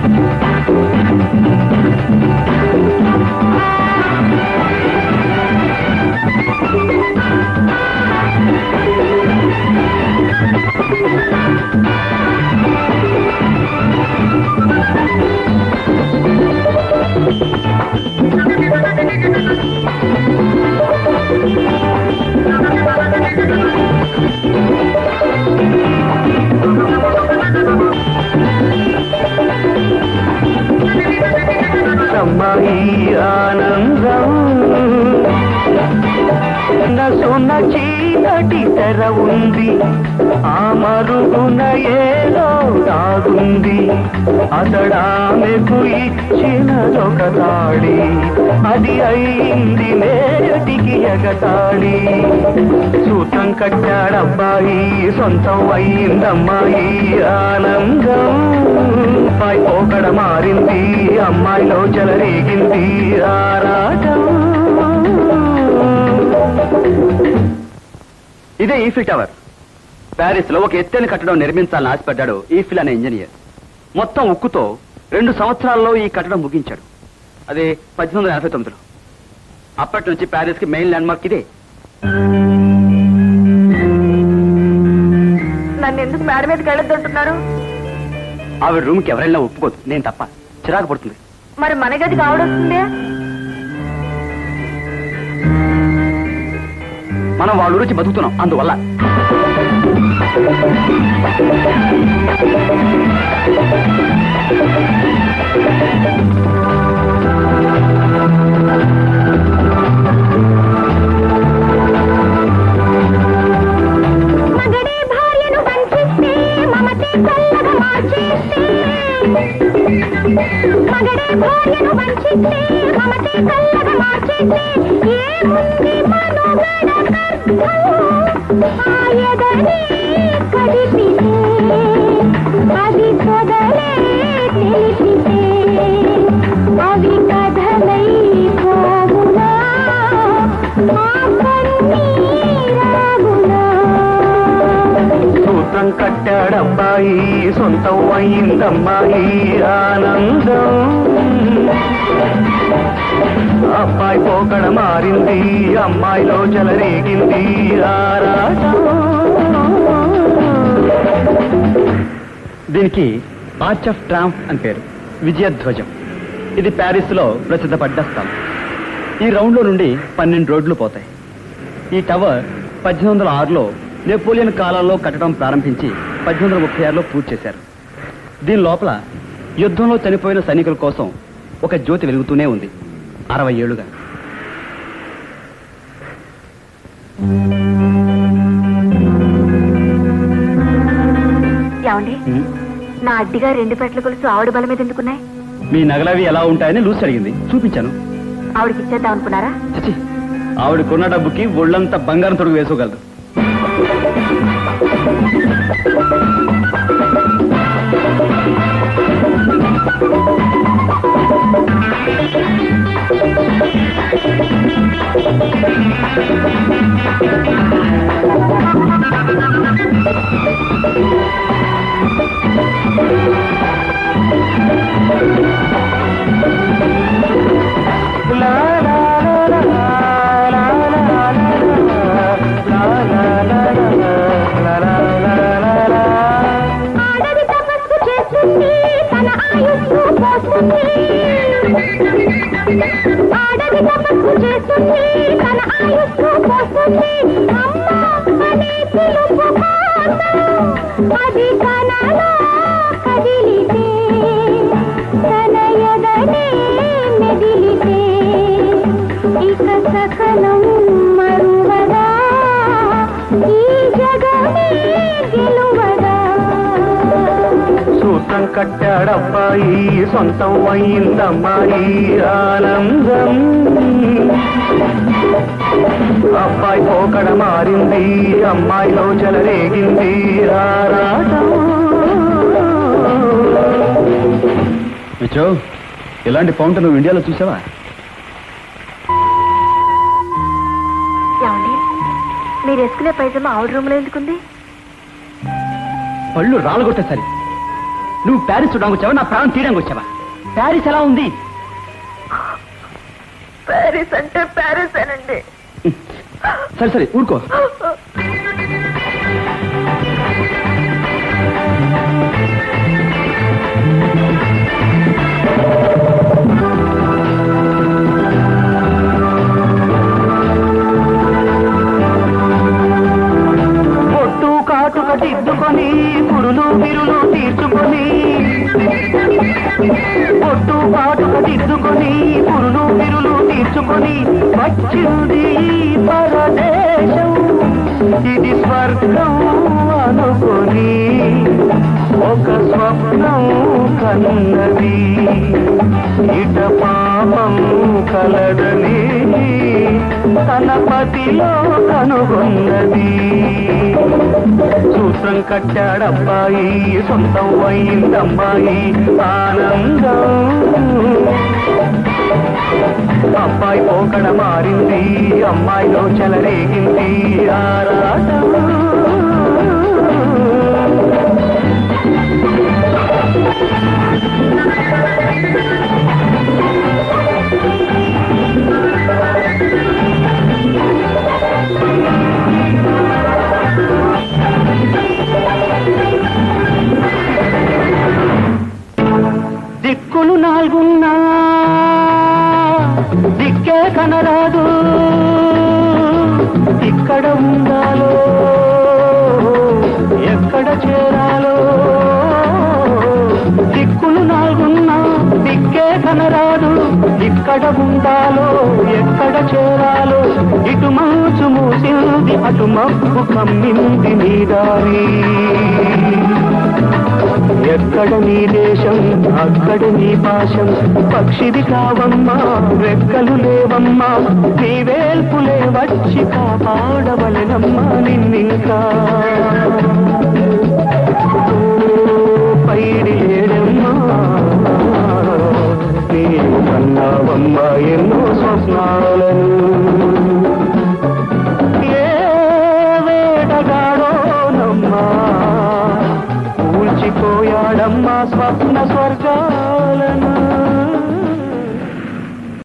అమ్మాయి ఆనందం నసున చీకటి తెర ఉంది ఆ మరుగున ఏదో దాగుంది అతడామెకు ఇచ్చినదొక తాళి అది అయింది నేటికి ఎగతాళి సూత్రం కట్టాడబ్బాయి సొంతం అయిందమ్మాయి ఆనందం పై పోకడ మారింది అమ్మాయిలో చెలరేగింది ఆరాటం ఇదే ఈఫిల్ టవర్ ప్యారిస్ లో ఒక ఎత్తైన కట్టడం నిర్మించాలని ఆశపడ్డాడు ఈఫిల్ అనే ఇంజనీర్ మొత్తం ఉక్కుతో రెండు సంవత్సరాల్లో ఈ కట్టడం ముగించాడు అదే పద్దెనిమిది వందల ఎనభై తొమ్మిదిలో అప్పటి నుంచి ప్యారిస్ కి మెయిన్ ల్యాండ్ మార్క్ ఇదే నన్ను ఎందుకు మేడ మీదకి వెళ్ళొద్దంటున్నారు ఆవిడ రూమ్ కి ఎవరైనా ఒప్పుకోదు నేను తప్ప చిరాకు పడుతుంది మరి మన గదికి ఆవిడొస్తుంది మనం వాళ్ళ గురించి బతుకుతున్నాం అందువల్ల మగడే భార్యను వంచిస్తే మమతే చల్లగా మార్చేస్తే మగడే భార్యను వంచిస్తే మమతే చల్లగా మార్చేస్తే ఏముంది మనుగడ కర్తం ఆయదనే కదిపితే అది పొదలే తెలిపితే అవి కథలై పోగునా ఆ కన్నీరాగునా సూత్రం కట్టాడబ్బాయి సొంతం అయిందమ్మాయి ఆనందం అబ్బాయి పోకడ మారింది అమ్మాయిలో చెలరేగింది ఆరాటం దీనికి ఆర్చ్ ఆఫ్ ట్రాంప్ అని పేరు విజయధ్వజం ఇది ప్యారిస్ లో ప్రసిద్ధపడ్డ స్థలం ఈ రౌండ్ లో నుండి పన్నెండు రోడ్లు పోతాయి ఈ టవర్ పద్దెనిమిది వందల ఆరులో నెపోలియన్ కాలంలో కట్టడం ప్రారంభించి పద్దెనిమిది వందల ముప్పై ఆరులో పూర్తి చేశారు దీని లోపల యుద్ధంలో చనిపోయిన సైనికుల కోసం ఒక జ్యోతి వెలుగుతూనే ఉంది అరవై ఏళ్లుగా ఏమండి నా అడ్డిగా రెండు పెట్ల గొలుసు ఆవిడ బల మీద ఎందుకున్నాయి మీ నగలవి ఎలా ఉంటాయని లూసి అడిగింది చూపించాను ఆవిడకి ఇచ్చేద్దాం అనుకున్నారా చచ్చి ఆవిడకున్న డబ్బుకి ఒళ్ళంతా బంగారం తొడుగు వేసుకోగలదు ఆడది తపస్సు చేస్తుంది తన ఆయుస్సు పోస్తుంది ఆడది తపస్సు చేస్తుంది తన ఆయుస్సు పోస్తుంది అమ్మ అనే పిలుపు కోసం అది కనలో కదిలితే తన ఎదనే మెదిలితే ఇక సకలం మరువదా ఈ జగమే గెలువదా సూత్రం కట్టాడబ్బాయి సొంతం అయిందమ్మాయి ఆనందం అబ్బాయి పోకడ మారింది అమ్మాయిలో చెలరేగింది ఆరాటం మిచ్చో ఇలాంటి ఫౌంటైన్ నువ్వు ఇండియాలో చూసావా ఏమండి మీరు వేసుకునే పైజమా ఆవిడ రూమ్ లో ఎందుకుంది పళ్ళు రాలగొట్టేసరి నువ్వు ప్యారిస్ చూడడానికి వచ్చావా నా ప్రాణం తీయడానికి వచ్చావా ప్యారిస్ ఎలా ఉంది ప్యారిస్ అంటే ప్యారిస్ అనండి సరే సరే ఊరుకో పొట్టు కాటుక దిద్దుకొని కురులు విరులు తీర్చుకొని పొట్టు కాటుక దిద్దుకొని కురులు విరులు తీర్చుకొని వచ్చింది ఈ పరదేశం ఇది స్వర్గం అనుకొని ఒక స్వప్నం కన్నది ఇట పాపం కలదని తన పతిలో కనుగొన్నది సూత్రం కట్టాడబ్బాయి సొంతం అయిందమ్మాయి ఆనందం అబ్బాయి పోకడ మారింది అమ్మాయిలో చెలరేగింది ఆరాటం దిక్కులు నాలుగున్నా దిక్కే కనరాదు ఇక్కడ ఉండాలో ఎక్కడ చేరాలో దిక్కులు నాలుగున్నా దిక్కే కనరాదు ఇక్కడ ఉండాలో ఎక్కడ చేరాలో ఇటు మంచు మూసింది అటు మబ్బు కమ్మింది నీ దారి ఎక్కడ నీ దేశం అక్కడ నీ పాశం పక్షిది కావమ్మా రెక్కలు లేవమ్మా నీ వేల్పులే వచ్చి కాపాడవలెనమ్మా నిన్నింకా ఓ, పైడి లేడమ్మా నీవు కన్నావమ్మా ఎన్నో స్వప్నాలను ఏ వేటగాడోనమ్మా కూల్చిపోయాడమ్మా స్వప్న స్వర్గా